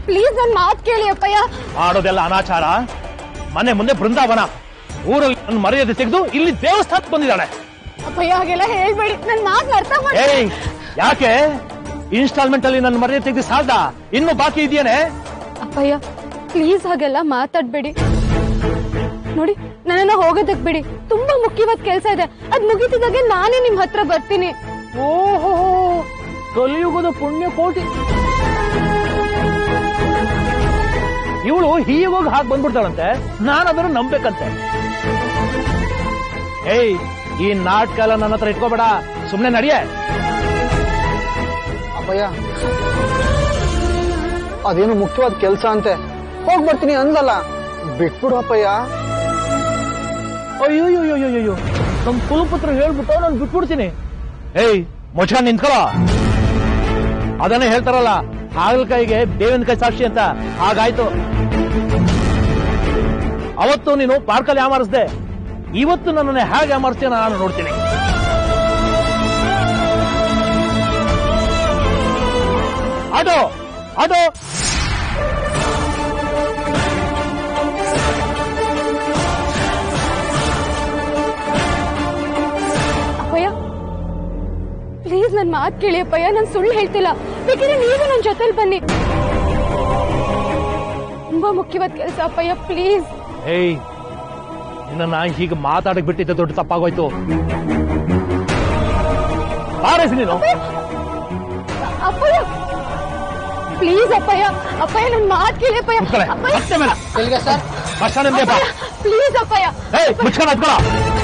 Please ನನ್ ಮಾತ್ ಕೇಳಿ ಅಪ್ಪಯ್ಯ ಆಡೋದೆಲ್ಲ ಅನಾಚಾರ ಮನೆ ಮುಂದೆ ಬೃಂದಾವನ ಊರಲ್ಲಿ ನನ್ನ ಮರ್ಯಾದೆ ತೆಗೆದು ಇಲ್ಲಿ ದೇವಸ್ಥಾನಕ್ಕೆ ಬಂದಿದ್ದಾಳೆ ಅಪ್ಪಯ್ಯ ಹಾಗೆಲ್ಲ ಹೇಳ್ಬೇಡಿ ನನ್ ಮಾತ್ ಅರ್ಥ ಮಾಡಿ ಏಯ್ ಯಾಕೆ ಇನ್ಸ್ಟಾಲ್ಮೆಂಟ್ ಅಲ್ಲಿ ನನ್ನ ಮರ್ಯಾದೆ ತೆಗೆದು ಸಾಲ್ದ ಇನ್ನು ಬಾಕಿ ಇದೆಯೇನೆ ಅಪ್ಪಯ್ಯ ಪ್ಲೀಸ್ ಹಾಗೆಲ್ಲ ಮಾತಾಡ್ಬೇಡಿ ನೋಡಿ ನನ್ನನ್ನ ಹೋಗೋದಕ್ ಬಿಡಿ ತುಂಬಾ ಮುಖ್ಯವಾದ ಕೆಲ್ಸ ಇದೆ ಅದ್ ಮುಗಿತಿದಾಗೆ ನಾನೇ ನಿಮ್ ಹತ್ರ ಬರ್ತೀನಿ ಓಹೋ ಕಲಿಯುಗದ ಪುಣ್ಯ ಕೋಟಿ ಇವಳು ಹೀಗೋಗಿ ಹಾಗೆ ಬಂದ್ಬಿಡ್ತಾಳಂತೆ ನಾನು ಅದನ್ನು ನಂಬೇಕಂತೆ ಏಯ್ ಈ ನಾಟಕ ಎಲ್ಲ ನನ್ನ ಹತ್ರ ಇಟ್ಕೋಬೇಡ ಸುಮ್ನೆ ನಡಿಯೇ ಅಪ್ಪಯ್ಯ ಅದೇನು ಮುಖ್ಯವಾದ ಕೆಲಸ ಅಂತೆ ಹೋಗ್ ಬರ್ತೀನಿ ಅಂದಲ್ಲ ಬಿಟ್ಬಿಡು ಅಪ್ಪಯ್ಯ ಅಯ್ಯೋಯ್ಯೋಯ್ಯೋಯ್ಯೋ ನಮ್ ಕುಲಪುತ್ರ ಹೇಳ್ಬಿಟ್ಟು ನಾನು ಬಿಟ್ಬಿಡ್ತೀನಿ ಏಯ್ ಮುಚ್ಕೊಂಡ್ ನಿಂತ್ಕೊಳ್ಳೋ ಅದನ್ನೇ ಹೇಳ್ತಾರಲ್ಲ ಹಾಗಲಕಾಯಿಗೆ ಬೇವಿನ ಕೈ ಸಾಕ್ಷಿ ಅಂತ ಹಾಗಾಯ್ತು ಅವತ್ತು ನೀನು ಪಾರ್ಕಲ್ಲಿ ಯಾಮಾರಿಸ್ದೆ ಇವತ್ತು ನನ್ನನ್ನು ಹೇಗೆ ಯಾಮಾರಿಸ್ತೀಯ ನಾನು ನೋಡ್ತೀನಿ ಅದು ಅದು ಅಪ್ಪಯ್ಯ ಪ್ಲೀಸ್ ನನ್ ಮಾತ್ ಕೇಳಿ ಅಪ್ಪಯ್ಯ ನಾನ್ ಸುಳ್ಳು ಹೇಳ್ತಿಲ್ಲ ಬೇಕಿದ್ರೆ ನೀವು ನನ್ ಜೊತೆಲಿ ಬನ್ನಿ ತುಂಬಾ ಮುಖ್ಯವಾದ ಕೆಲಸ ಅಪ್ಪಯ್ಯ ಪ್ಲೀಸ್ ಏಯ್ ನಿನ್ನ ಹೀಗೆ ಮಾತಾಡಕ್ ಬಿಟ್ಟಿದ್ದೆ ದೊಡ್ಡ ತಪ್ಪಾಗೋಯ್ತು ಬಾರೇಸಿ ನೀನು ಅಪ್ಪಯ್ಯ ಪ್ಲೀಸ್ ಅಪ್ಪಯ್ಯ ಅಪ್ಪಯ್ಯ ನನ್ ಮಾತ್ ಕೇಳಿ ಅಪ್ಪಯ್ಯ ಮುಚ್ಕೊಳ್ಳೆ ಅಪ್ಪಯ್ಯ ಮತ್ತೆ ಮೇಲೆ ಎಲ್ಲಿಗೆ ಸರ್ ಬಸ್ ಸ್ಟ್ಯಾಂಡ್ ಇಂದ ಬಾ. ಪ್ಲೀಸ್ ಅಪ್ಪಯ್ಯ ಏಯ್ ಮುಚ್ಕೊಂಡು ಹತ್ಕೊಳ್ಳೋ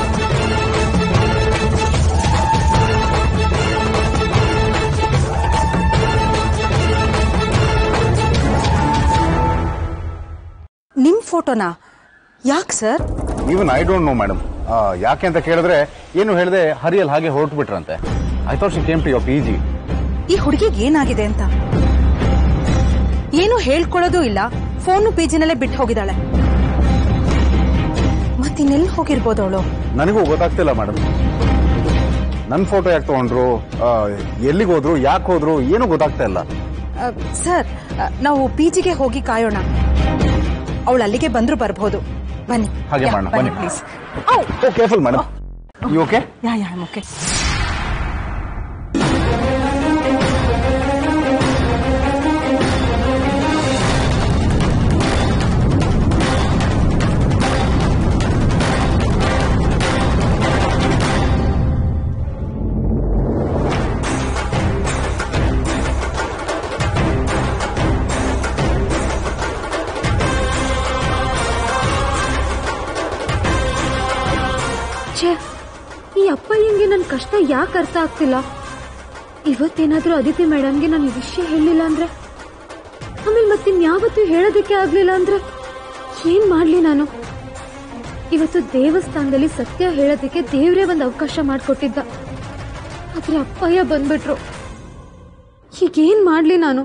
ನಿಮ್ ಫೋಟೋನಾ ಯಾಕೆ sir even I don't know madam ಯಾಕೆ ಅಂತ ಕೇಳಿದ್ರೆ ಏನು ಹೇಳಿದೆ ಹರಿಯಲ್ಲಿ ಹಾಗೆ ಹೊರಟು ಬಿಟ್ರಂತೆ I thought she came to your P G ಈ ಹುಡುಗಿಗೆ ಏನಾಗಿದೆ ಅಂತ ಏನು ಹೇಳ್ಕೊಳ್ಳೋದು ಇಲ್ಲ ಫೋನು ಪೇಜಿನಲ್ಲೇ ಬಿಟ್ಟು ಹೋಗಿದ್ದಾಳೆ ಮತ್ತಿನ್ನೆಲ್ಲಿ ಹೋಗಿರ್ಬೋದು ಅವಳು ನನಗೂ ಗೊತ್ತಾಗ್ತಿಲ್ಲ ಮೇಡಮ್ ನನ್ನ ಫೋಟೋ ಯಾಕೆ ತಗೊಂಡ್ರು ಆ, ಎಲ್ಲಿಗೆ ಹೋದ್ರು ಯಾಕೆ ಹೋದ್ರು ಏನು ಗೊತ್ತಾಗ್ತಾ ಇಲ್ಲ ಸರ್ ಆ, ನಾವು ಪಿಜಿಗೆ ಹೋಗಿ ಕಾಯೋಣ ಅವಳು ಅಲ್ಲಿಗೆ ಬಂದ್ರು ಬರ್ಬೋದು ಬನ್ನಿ ಹಾಗೆ ಯಾ, ಮಾಡೋಣ, ಬನ್ನಿ ಬನ್ನಿ. Please oh careful madam you okay yeah yeah okay ಛೇ ಈ ಅಪ್ಪಯ್ಯಂಗೆ ನನ್ ಕಷ್ಟ ಯಾಕೆ ಅರ್ಥ ಆಗ್ತಿಲ್ಲ ಇವತ್ತೇನಾದ್ರೂ ಅದಿತಿ ಮೇಡಮ್ಗೆ ನಾನು ಈ ವಿಷಯ ಹೇಳಿಲ್ಲ ಅಂದ್ರೆ ಆಮೇಲೆ ಮತ್ತಿನ್ಯಾವತ್ತೂ ಹೇಳೋದಕ್ಕೆ ಆಗ್ಲಿಲ್ಲ ಅಂದ್ರೆ ಏನ್ ಮಾಡ್ಲಿ ನಾನು ಇವತ್ತು ದೇವಸ್ಥಾನದಲ್ಲಿ ಸತ್ಯ ಹೇಳೋದಕ್ಕೆ ದೇವ್ರೇ ಒಂದು ಅವಕಾಶ ಮಾಡಿಕೊಟ್ಟಿದ್ದ ಆದ್ರೆ ಅಪ್ಪಯ್ಯ ಬಂದ್ಬಿಟ್ರು ಈಗೇನ್ ಮಾಡ್ಲಿ ನಾನು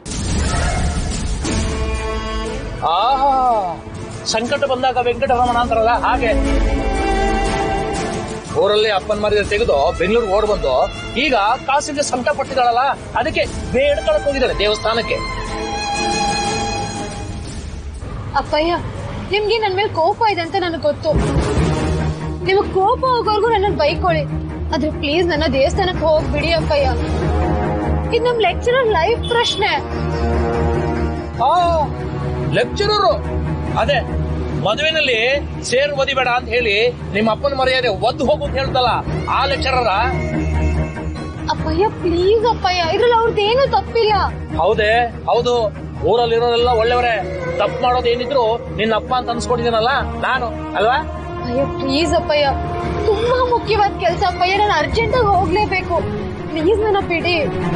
ಆಹಾ ಸಂಕಟ ಬಂದಾಗ ವೆಂಕಟರಮಣ ಅಂತಾರಲ್ಲ ಹಾಗೆ ಊರಲ್ಲಿ ಅಪ್ಪನ ಮರ್ಯಾದೆ ತೆಗೆದು ಬೆಂಗಳೂರು ಓಡ್ ಬಂದು ಈಗ ಕಾಸಿಗೆ ಸಂಕಟ ಪಟ್ಟಿದ್ದಾಳಲ್ಲ ಅದಕ್ಕೆ ಬೇಡ್ಕೊಳಕ್ ಹೋಗಿದ್ದಾಳೆ ದೇವಸ್ಥಾನಕ್ಕೆ ಅಪ್ಪಯ್ಯ ನಿಮ್ಗೆ ನನ್ ಮೇಲೆ ಕೋಪ ಇದೆ ಅಂತ ನನಗೆ ಗೊತ್ತು ನಿಮಗ್ ಕೋಪ ಹೋಗೋರ್ಗು ನನ್ನ ಬೈಕೊಳ್ಳಿ ಆದ್ರೆ ಪ್ಲೀಸ್ ನನ್ನ ದೇವಸ್ಥಾನಕ್ಕೆ ಹೋಗ್ಬಿಡಿ ಅಪ್ಪಯ್ಯ ಇದು ನಮ್ ಲೆಕ್ಚರರ್ ಲೈಫ್ ಪ್ರಶ್ನೆ ಆ ಲೆಕ್ಚರರು ಅದೇ ಮದುವೆನಲ್ಲಿ ಸೇರ್ ಓದಿಬೇಡ ಅಂತ ಹೇಳಿ ನಿಮ್ಮ ಅಪ್ಪನ ಮರ್ಯಾದೆ ಒದ್ದು ಹೋಗು ಅಂತ ಹೇಳ್ತಲ್ಲ ಆ ಲೆಕ್ಚರರ ಅಪ್ಪಯ್ಯ ಪ್ಲೀಸ್ ಅಪ್ಪಯ್ಯ ಇದ್ರಲ್ಲಿ ಅವ್ರದ್ದೇನು ತಪ್ಪಿಲ್ಲ ಹೌದೇ ಹೌದು ಊರಲ್ಲಿರೋರೆಲ್ಲ ಒಳ್ಳೆಯವರೇ ತಪ್ಪು ಮಾಡೋದು ಏನಿದ್ರು ನಿನ್ನ ಅಪ್ಪ ಅಂತ ಅನ್ಸ್ಕೊಂಡಿದ್ದೀನಲ್ಲ ನಾನು ಅಲ್ವಾ ಅಯ್ಯ ಪ್ಲೀಸ್ ಅಪ್ಪಯ್ಯ ತುಂಬಾ ಮುಖ್ಯವಾದ ಕೆಲಸ ಅಪ್ಪಯ್ಯ ನಾನು ಅರ್ಜೆಂಟ್ ಆಗಿ ಹೋಗ್ಲೇಬೇಕು ಪ್ಲೀಸ್ ನನ್ನ ಬಿಡಿ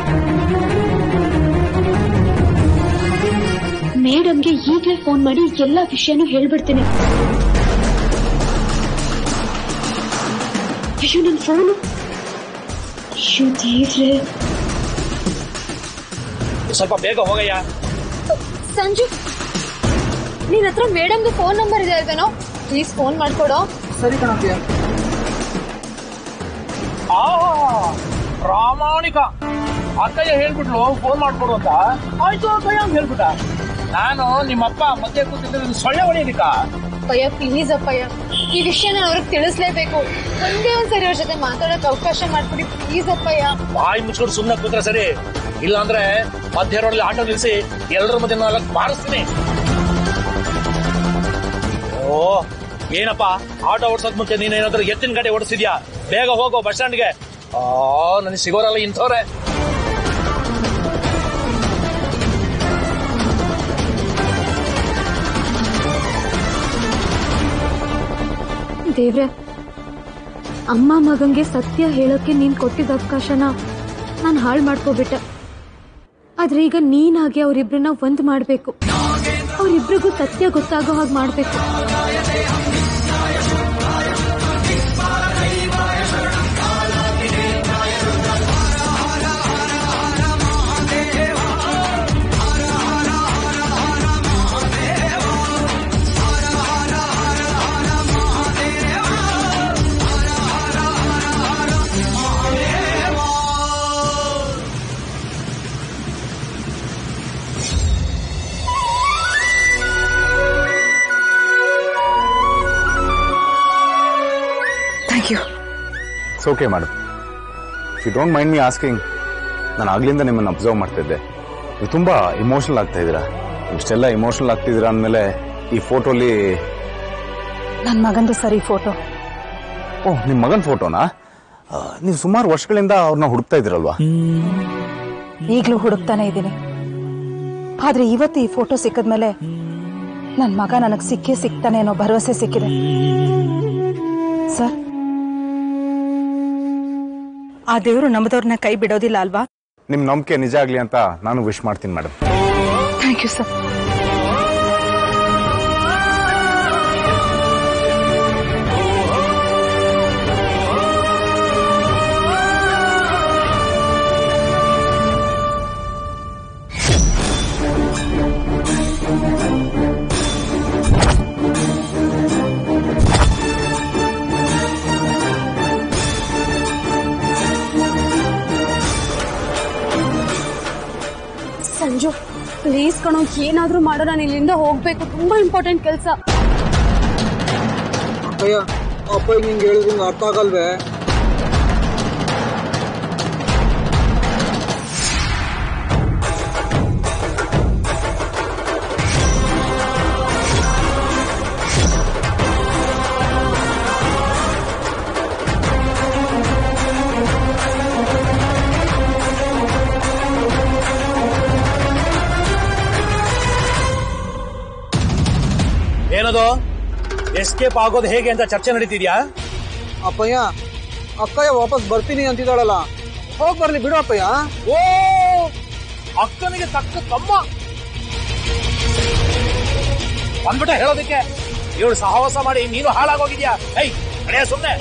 ಮೇಡಮ್ಗೆ ಈಗಲೇ ಫೋನ್ ಮಾಡಿ ಎಲ್ಲ ವಿಷಯನೂ ಹೇಳ್ಬಿಡ್ತೀನಿ ಅಯ್ಯೋ ನನ್ನ ಫೋನು ಅಯ್ಯೋ ದೇವ್ರೆ ಸ್ವಲ್ಪ ಬೇಗ ಹೋಗಯ್ಯ ಸಂಜು ನಿನ್ ಹತ್ರ ಮೇಡಮ್ದು ಫೋನ್ ನಂಬರ್ ಇದೆ ಅಲ್ವೇನೋ ಪ್ಲೀಸ್ ಫೋನ್ ಮಾಡ್ಕೊಡೋ ಸರಿ ಕಣಪ್ಪ ಆ ಪ್ರಾಮಾಣಿಕ ಅಕ್ಕಯ್ಯ ಹೇಳ್ಬಿಟ್ಲು ಫೋನ್ ಮಾಡ್ಕೊಡು ಅಂತ ಆಯ್ತು ಅಕ್ಕಯ್ಯ ಅಂತ ಹೇಳ್ಬಿಟ್ಟ ನಾನು ನಿಮ್ಮಪ್ಪ ಮಧ್ಯೆ ಕೂತಿದ್ರೆ ಸೊಳ್ಳೆ ಹೊಡೆಯಲಿಕ್ಕ ಅಪ್ಪಯ್ಯ ಪ್ಲೀಸ್ ಅಪ್ಪಯ್ಯ ಈ ವಿಷಯ ನಾನು ಅವ್ರಿಗೆ ತಿಳಿಸ್ಲೇಬೇಕು ಒಂದೇ ಒಂದ್ಸರಿ ಅವ್ರ ಜೊತೆ ಮಾತಾಡಕ್ ಅವಕಾಶ ಮಾಡ್ಕೊಡಿ ಪ್ಲೀಸ್ ಅಪ್ಪಯ್ಯ ಬಾಯಿ ಮುಚ್ಕೊಂಡು ಸುಮ್ಮನೆ ಕೂತ್ರೆ ಸರಿ ಇಲ್ಲಾಂದ್ರೆ ಮಧ್ಯ ರೋಡಲ್ಲಿ ಆಟೋ ನಿಲ್ಸಿ ಎಲ್ಲರ ಮಧ್ಯೆ ನಾಲ್ಕು ಮಾರಿಸ್ತೀನಿ ಓ ಏನಪ್ಪ ಆಟೋ ಓಡಿಸೋದ್ ಮುಂಚೆ ನೀನೇನಾದ್ರೂ ಎತ್ತಿನ ಗಾಡಿ ಓಡಿಸಿದ್ಯಾ ಬೇಗ ಹೋಗೋ ಬಸ್ ಸ್ಟ್ಯಾಂಡ್ಗೆ ಆ ನನಗೆ ಸಿಗೋರಲ್ಲ ಇಂಥವ್ರೆ ದೇವ್ರೆ ಅಮ್ಮ ಮಗಂಗೆ ಸತ್ಯ ಹೇಳೋಕೆ ನೀನ್ ಕೊಟ್ಟಿದ್ದ ಅವಕಾಶನ ನಾನು ಹಾಳು ಮಾಡ್ಕೋಬಿಟ್ಟೆ ಆದ್ರೆ ಈಗ ನೀನಾಗಿ ಅವರಿಬ್ರನ್ನ ಒಂದ್ ಮಾಡ್ಬೇಕು ಅವರಿಬ್ರಿಗೂ ಸತ್ಯ ಗೊತ್ತಾಗೋ ಹಾಗೆ ಮಾಡ್ಬೇಕು thank you it's okay madam if you don't mind me asking ನಾನು ಆಗ್ಲಿಂದ ನಿಮ್ಮನ್ನು ಅಬ್ಸರ್ವ್ ಮಾಡ್ತಿದ್ದೆ ನೀವು ತುಂಬಾ ಇಮೋಷನಲ್ ಆಗ್ತಾ ಇದ್ದೀರಾ ಇಷ್ಟೆಲ್ಲ ಇಮೋಷನಲ್ ಆಗ್ತಿದ್ದೀರಾ ಅಂದಮೇಲೆ ಈ ಫೋಟೋಲಿ ನನ್ನ ಮಗಂದು ಸರಿ ಫೋಟೋ ಓಹ್ ನಿಮ್ಮ ಮಗನ ಫೋಟೋನಾ ಆ, ನೀವು ಸುಮಾರು ವರ್ಷಗಳಿಂದ ಅವ್ರನ್ನ ಹುಡುಕ್ತಾ ಇದ್ದೀರಲ್ವಾ ಈಗಲೂ ಹುಡುಕ್ತಾನೆ ಇದ್ದೀನಿ ಆದ್ರೆ ಇವತ್ತು ಈ ಫೋಟೋ ಸಿಕ್ಕದ್ಮೇಲೆ ನನ್ನ ಮಗ ನನಗೆ ಸಿಕ್ಕೇ ಸಿಗ್ತಾನೆ ಅನ್ನೋ ಭರವಸೆ ಸಿಕ್ಕಿದೆ ಸರ್ ಆ ದೇವರು ನಮ್ಮದವ್ರನ್ನ ಕೈ ಬಿಡೋದಿಲ್ಲ ಅಲ್ವಾ ನಿಮ್ಮ ನಂಬಿಕೆ ನಿಜ ಆಗಲಿ ಅಂತ ನಾನು ವಿಶ್ ಮಾಡ್ತೀನಿ madam thank you sir Sanju please ಕಣೋ ಏನಾದ್ರೂ ಮಾಡೋ ನಾನು ಇಲ್ಲಿಂದ ಹೋಗ್ಬೇಕು ತುಂಬಾ ಇಂಪಾರ್ಟೆಂಟ್ ಕೆಲಸ ಅಪ್ಪಯ್ಯ ಅಪ್ಪ ನಿಂಗೆ ಹೇಳಿದ್ರೆ ನಿಂಗೆ ಅರ್ಥ ಆಗಲ್ವೇ ಏನದು ಎಸ್ಕೇಪ್ ಆಗೋದು ಹೇಗೆ ಅಂತ ಚರ್ಚೆ ನಡೀತಿದ್ಯಾ ಅಪ್ಪಯ್ಯ ಅಕ್ಕಯ್ಯ ವಾಪಸ್ ಬರ್ತೀನಿ ಅಂತಿದ್ದಾಳಲ್ಲ ಹೋಗ್ ಬರ್ಲಿ ಬಿಡು ಅಪ್ಪಯ್ಯ ಓ ಅಕ್ಕನಿಗೆ ತಕ್ಕ ತಮ್ಮ ಬಂದ್ಬಿಟ್ಟ ಹೇಳೋದಕ್ಕೆ ಇವಳು ಸಹವಾಸ ಮಾಡಿ ನೀನು ಹಾಳಾಗೋಗಿದ್ಯಾ ಐ ನಡೆಯ ಸುಮ್ನೆ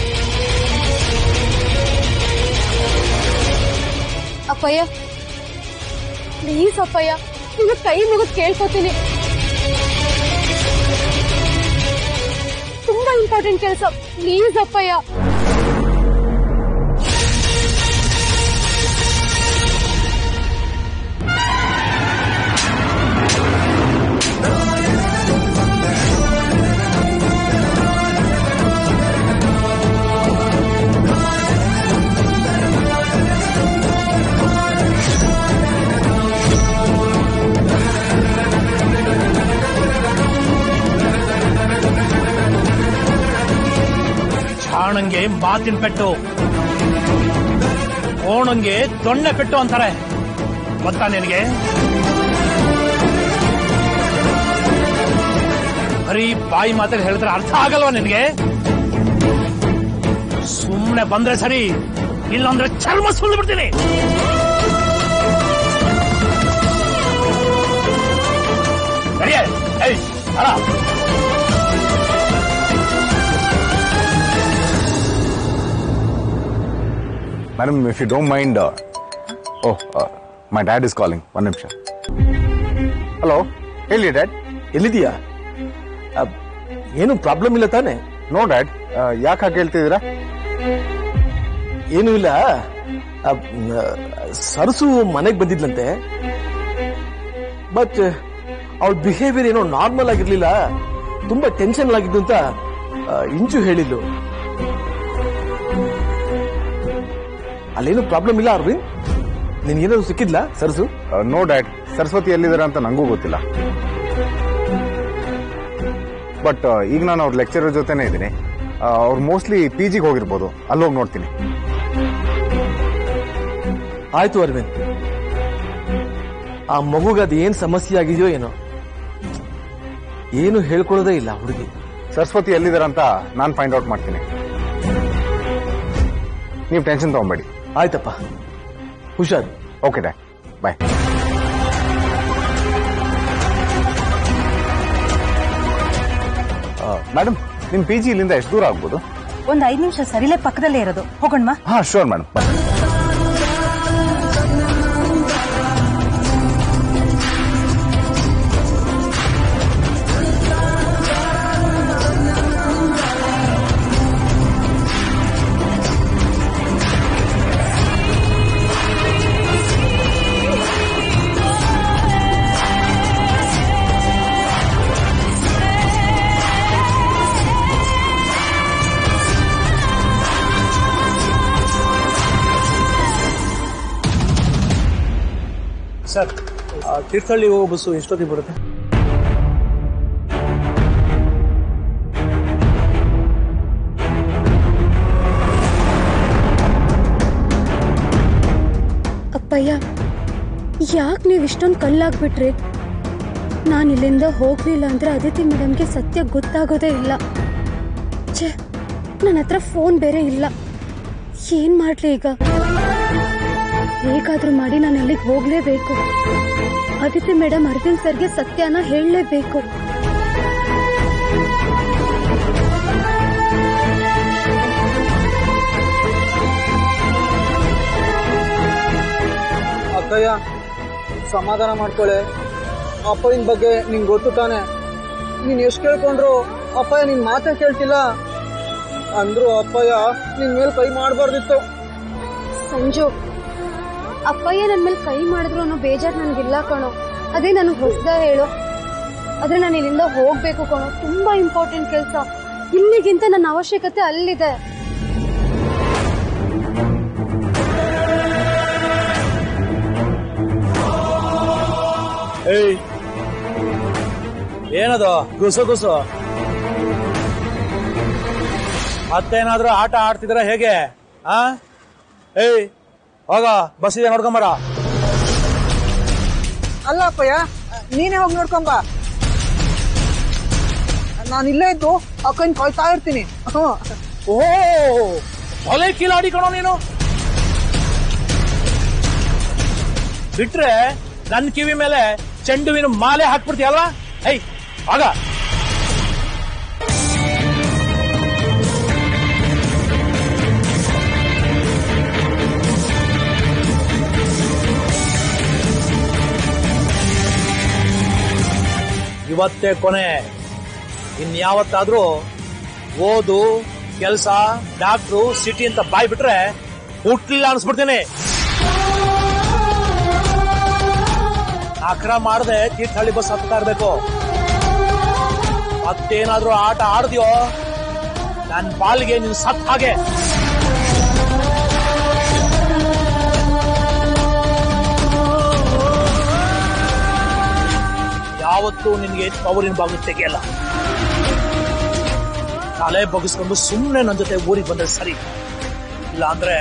ಅಪ್ಪಯ್ಯ ಪ್ಲೀಸ್ ಅಪ್ಪಯ್ಯ ನಿನ್ನ ಕೈ ಮುಗಿದ್ ಕೇಳ್ಕೊತೀನಿ ತುಂಬಾ ಇಂಪಾರ್ಟೆಂಟ್ ಕೆಲಸ ಪ್ಲೀಸ್ ಅಪ್ಪಯ್ಯ ಚಾಣಂಗೆ ಮಾತಿನ ಪೆಟ್ಟು ಓಣಂಗೆ ದೊಣ್ಣೆ ಪೆಟ್ಟು ಅಂತಾರೆ ಗೊತ್ತಾ ನಿನಗೆ ಬರೀ ಬಾಯಿ ಮಾತಲ್ಲಿ ಹೇಳಿದ್ರೆ ಅರ್ಥ ಆಗಲ್ವಾ ನಿನಗೆ ಸುಮ್ಮನೆ ಬಂದ್ರೆ ಸರಿ ಇಲ್ಲಾಂದ್ರೆ ಚರ್ಮ ಸುಲ್ದು ಬಿಡ್ತೀನಿ ಸರಿಯೇ ಏಯ್ ಬರ madam if you don't mind oh my dad is calling ಒಂದು ನಿಮಿಷ ಹಲೋ ಹೇಳಿ ಡ್ಯಾಡ್ ಎಲ್ಲಿದೀಯಾ ಅಹ್, ಏನು ಪ್ರಾಬ್ಲಮ್ ಇಲ್ಲ ತಾನೆ ನೋ ಡ್ಯಾಡ್ ಯಾಕೆ ಹಾಗೆ ಹೇಳ್ತಿದ್ದೀರಾ ಏನೂ ಇಲ್ಲ ಅಹ್, ಮ್, ಸರಸು ಮನೆಗೆ ಬಂದಿದ್ಲಂತೆ ಬಟ್ ಅವಳ ಬಿಹೇವಿಯರ್ ಏನೋ ನಾರ್ಮಲ್ ಆಗಿರ್ಲಿಲ್ಲ ತುಂಬಾ ಟೆನ್ಷನ್ ಆಗಿದ್ದು ಅಂತ ಆ, ಇಂಚು ಹೇಳಿದ್ಲು ಅಲ್ಲೇನು ಪ್ರಾಬ್ಲಮ್ ಇಲ್ಲ ಅರವಿಂದ್ ನಿನ್ಗೇನಾದ್ರು ಸಿಕ್ಕಿದ್ಲಾ ಸರ್ಸು ನೋ ಡ್ಯಾಡ್ ಸರಸ್ವತಿ ಎಲ್ಲಿದ್ದಾರೆ ಅಂತ ನಂಗೂ ಗೊತ್ತಿಲ್ಲ ಬಟ್ ಈಗ ನಾನು ಅವ್ರ ಲೆಕ್ಚರರ್ ಜೊತೆನೇ ಇದ್ದೀನಿ ಅವ್ರು ಮೋಸ್ಟ್ಲಿ ಪಿ ಜಿಗೆ ಹೋಗಿರ್ಬೋದು ಅಲ್ಲಿ ಹೋಗಿ ನೋಡ್ತೀನಿ ಆಯ್ತು ಅರವಿಂದ್ ಆ ಮಗುಗೆ ಅದು ಏನ್ ಸಮಸ್ಯೆ ಆಗಿದೆಯೋ ಏನೋ ಏನು ಹೇಳ್ಕೊಳ್ಳೋದೇ ಇಲ್ಲ ಹುಡುಗಿ ಸರಸ್ವತಿ ಎಲ್ಲಿದ್ದಾರೆ ಅಂತ ನಾನು ಫೈಂಡ್ ಔಟ್ ಮಾಡ್ತೀನಿ ನೀವು ಟೆನ್ಷನ್ ತಗೊಂಬೇಡಿ ಆಯ್ತಪ್ಪ ಹುಷಾರು ಓಕೆ ಡ್ಯಾಡ್ ಬಾಯ್ ಮೇಡಮ್ ನಿಮ್ ಪಿ ಜಿ ಇಲ್ಲಿಂದ ಎಷ್ಟು ದೂರ ಆಗ್ಬೋದು ಒಂದ್ ಐದ್ ನಿಮಿಷ ಸರಿಲೇ ಪಕ್ಕದಲ್ಲೇ ಇರೋದು ಹೋಗೋಣ ಹಾ ಶೋರ್ ಮೇಡಮ್ ಸರ್ ತೀರ್ಥಹಳ್ಳಿ ಹೋಗೋ ಬಸ್ಸು ಎಷ್ಟೊತ್ತಿಗೆ ಬರುತ್ತೆ ಅಪ್ಪಯ್ಯ ಯಾಕೆ ನೀವು ಇಷ್ಟೊಂದು ಕಲ್ಲಾಗ್ಬಿಟ್ರಿ ನಾನು ಇಲ್ಲಿಂದ ಹೋಗ್ಲಿಲ್ಲ ಅಂದ್ರೆ ಅದಿತಿ ಮೇಡಮ್ಗೆ ಸತ್ಯ ಗೊತ್ತಾಗೋದೇ ಇಲ್ಲ ಛೇ ನನ್ನ ಹತ್ರ ಫೋನ್ ಬೇರೆ ಇಲ್ಲ ಏನ್ ಮಾಡ್ಲಿ ಈಗ ಹೇಗಾದ್ರೂ ಮಾಡಿ ನಾನು ಅಲ್ಲಿಗೆ ಹೋಗ್ಲೇಬೇಕು ಅದಿತಿ ಮೇಡಮ್ ಅರವಿಂದ್ ಸರ್ಗೆ ಸತ್ಯನ ಹೇಳಲೇಬೇಕು ಅಕ್ಕಯ್ಯ ಸಮಾಧಾನ ಮಾಡ್ಕೊಳ್ಳೆ ಅಪ್ಪಯ್ಯನ ಬಗ್ಗೆ ನಿಂಗೆ ಗೊತ್ತು ತಾನೆ ನೀನ್ ಎಷ್ಟು ಕೇಳ್ಕೊಂಡ್ರು ಅಪ್ಪಯ್ಯ ನಿನ್ ಮಾತೇ ಕೇಳ್ತಿಲ್ಲ ಅಂದ್ರು ಅಪ್ಪಯ್ಯ ನಿನ್ ಮೇಲೆ ಕೈ ಮಾಡಬಾರ್ದಿತ್ತು ಸಂಜು ಅಪ್ಪಯ್ಯ ನನ್ನ ಮೇಲೆ ಕೈ ಮಾಡಿದ್ರು ಅನ್ನೋ ಬೇಜಾರು ನನಗಿಲ್ಲ ಕಣೋ ಅದೇ ನನಗೆ ಹೊಸ್ದ ಹೇಳು ಆದ್ರೆ ನಾನು ಇಲ್ಲಿಂದ ಹೋಗ್ಬೇಕು ಕಣೋ ತುಂಬಾ ಇಂಪಾರ್ಟೆಂಟ್ ಕೆಲಸ ಇಲ್ಲಿಗಿಂತ ನನ್ನ ಅವಶ್ಯಕತೆ ಅಲ್ಲಿದೆ ಏಯ್ ಏನದು ಗುಸು ಗುಸು ಮತ್ತೇನಾದ್ರೂ ಆಟ ಆಡ್ತಿದ್ರ ಹೇಗೆ ಆ ಏಯ್ ಹೋಗ ಬಸ್ ಇದೆ ನೋಡ್ಕೊಂಬರ ಅಲ್ಲ ಅಪ್ಪಯ್ಯ ನೀನೇ ಹೋಗಿ ನೋಡ್ಕೊಂಬ ನಾನು ಇಲ್ಲೇ ಇದ್ದು ಅಕ್ಕನ ಕಾಯ್ತಾ ಇರ್ತೀನಿ ಹ್ಞೂ ಓ ಹೊಲೆ ಕಿಲಾಡಿ ಕಣೋ ನೀನು ಬಿಟ್ರೆ ನನ್ ಕಿವಿ ಮೇಲೆ ಚೆಂಡುವಿನ ಮಾಲೆ ಹಾಕ್ಬಿಡ್ತೀಯಲ್ವಾ ಐ ಆಗ ಇವತ್ತೇ ಕೊನೆ ಇನ್ಯಾವತ್ತಾದ್ರೂ ಓದು ಕೆಲಸ ಡಾಕ್ಟ್ರು ಸಿಟಿ ಅಂತ ಬಾಯ್ ಬಿಟ್ರೆ ಹುಟ್ಲಿಲ್ಲ ಅನ್ಸ್ಬಿಡ್ತೀನಿ ಅಕ್ರ ಮಾಡದೆ ತೀರ್ಥಹಳ್ಳಿ ಬಸ್ ಹತ್ತಾ ಇರ್ಬೇಕು ಮತ್ತೇನಾದ್ರೂ ಆಟ ಆಡ್ದ್ಯೋ ನನ್ ಬಾಲ್ಗೆ ನೀನು ಸತ್ ಹಾಗೆ ಯಾವತ್ತೂ ನಿನ್ಗೆ ಪವರಿನ ಬಾಗಿಲು ತೆಗೆಯಲ್ಲ ತಲೆ ಬಗ್ಗಿಸ್ಕೊಂಡು ಸುಮ್ಮನೆ ನನ್ನ ಜೊತೆ ಊರಿಗೆ ಬಂದ್ರೆ ಸರಿ ಇಲ್ಲ ಅಂದ್ರೆ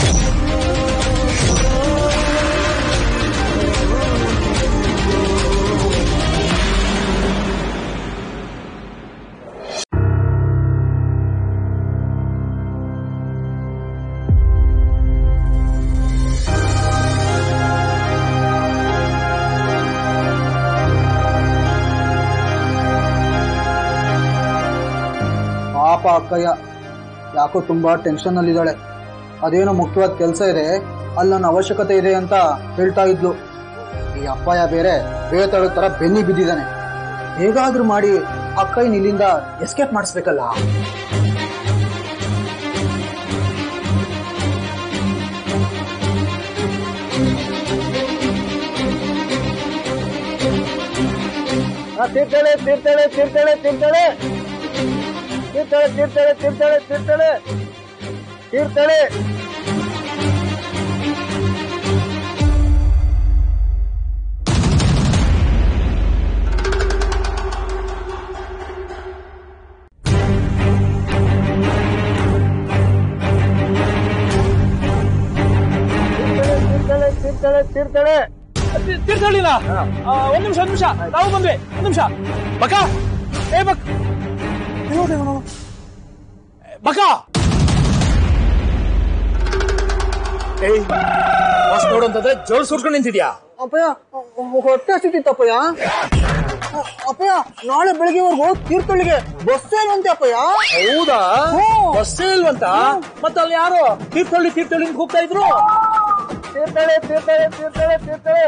ಪಾಪ ಅಕ್ಕಯ್ಯ ಯಾಕೋ ತುಂಬಾ ಟೆನ್ಷನ್ ಅಲ್ಲಿದ್ದಾಳೆ ಅದೇನೋ ಮುಖ್ಯವಾದ ಕೆಲಸ ಇದೆ ಅಲ್ಲಿ ನನ್ನ ಅವಶ್ಯಕತೆ ಇದೆ ಅಂತ ಹೇಳ್ತಾ ಇದ್ಲು ಈ ಅಪ್ಪಯ್ಯ ಬೇರೆ ಬೇತಾಳ ತರ ಬೆನ್ನಿ ಬಿದ್ದಿದ್ದಾನೆ ಹೇಗಾದ್ರೂ ಮಾಡಿ ಅಕ್ಕಯ್ಯನ ಇಲ್ಲಿಂದ ಎಸ್ಕೇಪ್ ಮಾಡಿಸ್ಬೇಕಲ್ಲ ತೀರ್ಥಳೆ ತೀರ್ಥಳೆ ತೀರ್ಥಳೆ ತೀರ್ಥಳೆ ತೀರ್ಥಳೆ ತೀರ್ಥಳೆ ತೀರ್ಥಳೆ ತೀರ್ಥಳೆ ತೀರ್ಥಳೆ ತೀರ್ಥಳೆ ತೀರ್ಥಳೆ ತೀರ್ಥಳೆ ತೀರ್ಥಹಳ್ಳಿನ ಒಂದ್ ನಿಮಿಷ ಒಂದ್ ನಿಮಿಷ ನಾವು ಬಂದ್ವಿ ಒಂದ್ ನಿಮಿಷ ಬಕ ಏ ಬಕ್ ಅಯ್ಯೋ ದೇವನವ. ಬಕ ಏಯ್ ಬಸ್ ನೋಡು ಅಂತಂದ್ರೆ ಜೋರ್ ಸುರ್ಕೊಂಡು ನಿಂತಿದ್ಯಾ ಅಪ್ಪಯ್ಯ ಹೊಟ್ಟೆ ಹಸಿತಿತ್ತಪ್ಪಯ್ಯ ಅಪ್ಪಯ್ಯ ನಾಳೆ ಬೆಳಿಗ್ಗೆವರೆಗೂ ತೀರ್ಥಹಳ್ಳಿಗೆ ಬಸ್ ಇಲ್ವಂತೆ ಅಪ್ಪಯ್ಯ ಹೌದಾ ಹ್ಮ್. ಬಸ್ಸೇ ಇಲ್ವಂತ ಮತ್ತೆ ಅಲ್ಲಿ ಯಾರು ತೀರ್ಥಹಳ್ಳಿ ತೀರ್ಥಹಳ್ಳಿ ಅಂತ ಹೋಗ್ತಾ ಇದ್ರು ತೀರ್ಥಳೆ ತೀರ್ಥಳೆ ತೀರ್ಥಳೆ ತೀರ್ಥಳೆ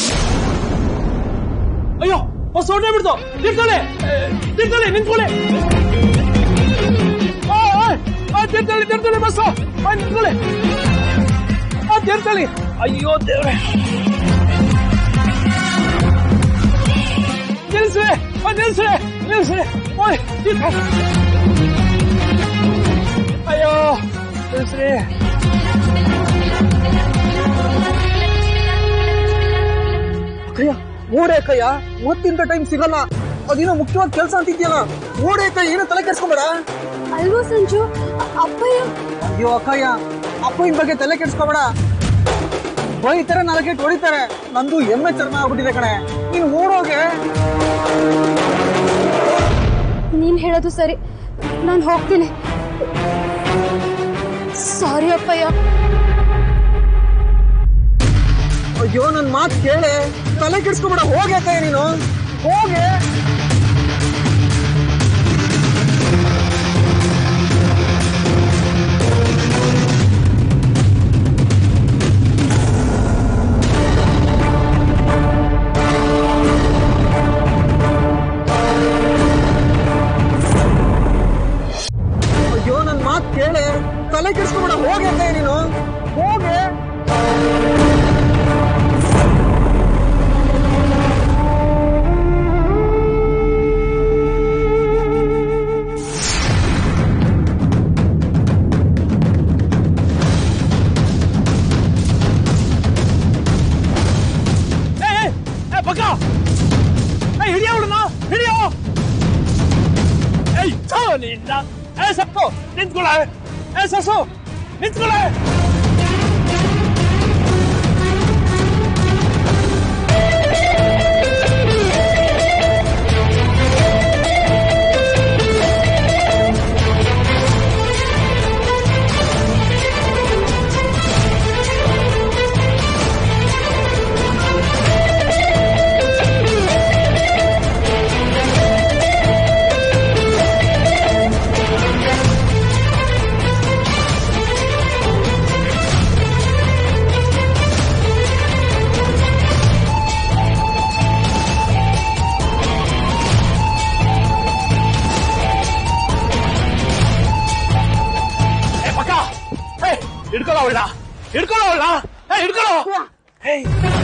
ಅಯ್ಯೋ ಬಸ್ ಹೊರಟೇ ಬಿಡ್ತು ತೀರ್ಥಹಳ್ಳಿ ಏ, ತೀರ್ಥಹಳ್ಳಿ ನಿಂತ್ಕೊಳ್ಳಿ ಆ, ಆ, ಆ, ತೀರ್ಥಹಳ್ಳಿ ತೀರ್ಥಹಳ್ಳಿ ಬಸ್ ನಿಂತ್ಕೊಳ್ಳಿ ಆ, ತೀರ್ಥಹಳ್ಳಿ ಅಯ್ಯೋ ದೇವ್ರೆ ನಿಲ್ಸ್ರಿ ಆ, ನಿಲ್ಸ್ರಿ ನಿಲ್ಸ್ರಿ ಓಯ್ ತೀರ್ಥ ಅಯ್ಯೋ ನಿಲ್ಸ್ರಿ ಅಕ್ಕಯ್ಯ ಓಡೆ ಅಕ್ಕಯ್ಯ ಇವತ್ತಿಂತ ಟೈಮ್ ಸಿಗಲ್ಲ ಅದೇನೋ ಮುಖ್ಯವಾದ ಕೆಲಸ ಅಂತಿದ್ಯಲ್ಲ ಓಡೆ ಅಕ್ಕ ಏನೋ ತಲೆ ಕೆಡ್ಸ್ಕೊಂಬೇಡ ಅಲ್ವಾ ಸಂಜು ಅ- ಅಪ್ಪಯ್ಯ ಅಯ್ಯೋ ಅಕ್ಕಯ್ಯ ಅಪ್ಪನ ಬಗ್ಗೆ ತಲೆ ಕೆಡ್ಸ್ಕೊಬೇಡ ಬೈತಾರೆ ನಾಲ್ಕೇಟ್ ಹೊಡಿತಾರೆ ನಂದು ಎಮ್ಮೆ ಚರ್ಮ ಆಗ್ಬಿಟ್ಟಿದೆ ಕಣೆ ನೀನು ಓಡೋಗೆ ನೀನ್ ಹೇಳೋದು ಸರಿ ನಾನು ಹೋಗ್ತೀನಿ ಸಾರಿ ಅಪ್ಪಯ್ಯ ಅಯ್ಯೋ ನನ್ ಮಾತು ಕೇಳೆ ತಲೆ ಕೆಡ್ಸ್ಕೊಬೇಡ ಹೋಗೆ ಅಕ್ಕಯ್ಯ ನೀನು ಹೋಗೆ ಅಯ್ಯೋ ನನ್ ಮಾತು ಕೇಳೆ ತಲೆ ಕೆಡ್ಸ್ಕೊಬೇಡ ಹೋಗೆ ಅಕ್ಕಯ್ಯ ನೀನು ಹೋಗೆ ಏ ಏ, ಏ ಬಕ ಏ ಹಿಡಿಯೋ ಅವಳನ್ನ ಹಿಡಿಯೋ ಏಯ್ ಥೋ ನಿನ್ನ ಏ ಸತ್ತು ನಿಂತ್ಕೊಳ ಏ ಸಸು ನಿಂತ್ಕೊಳ ಏ ಬಕ ಏ ಹಿಡ್ಕೊಳ್ಳೋ ಅವಳನ್ನ ಹಿಡ್ಕೊಳ್ಳೋ ಅವಳನ್ನ ಏ ಹಿಡ್ಕೊಳ್ಳೋ ಏಯ್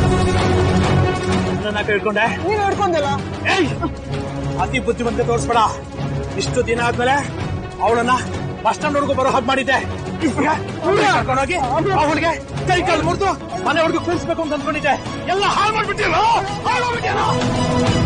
ನನ್ನ ಹಿಡ್ಕೊಂಡೆ ನೀನು ಹಿಡ್ಕೊಂಡಲ್ಲ ಏಯ್ ಅತಿ ಬುದ್ಧಿವಂತ ತೋರಿಸ್ಬೇಡ ಇಷ್ಟು ದಿನ ಆದ್ಮೇಲೆ ಅವಳನ್ನ ಬಸ್ ಸ್ಟ್ಯಾಂಡ್ ವರ್ಗೂ ಬರೋ ಹಾಗೆ ಮಾಡಿದ್ದೆ ಕರ್ಕೊಂಡೋಗಿ ಅವಳಿಗೆ ಕೈ ಕಾಲು ಮುರಿದು ಮನೆ ಹುಡುಗ ಕೂರಿಸ್ಬೇಕು ಅಂತ ಅನ್ಕೊಂಡಿದ್ದೆ ಎಲ್ಲ ಹಾಳು ಮಾಡ್ಬಿಟ್ಟಿರೋ ಹಾಳು ಮಾಡ್ಬಿಟ್ಟಿರೋ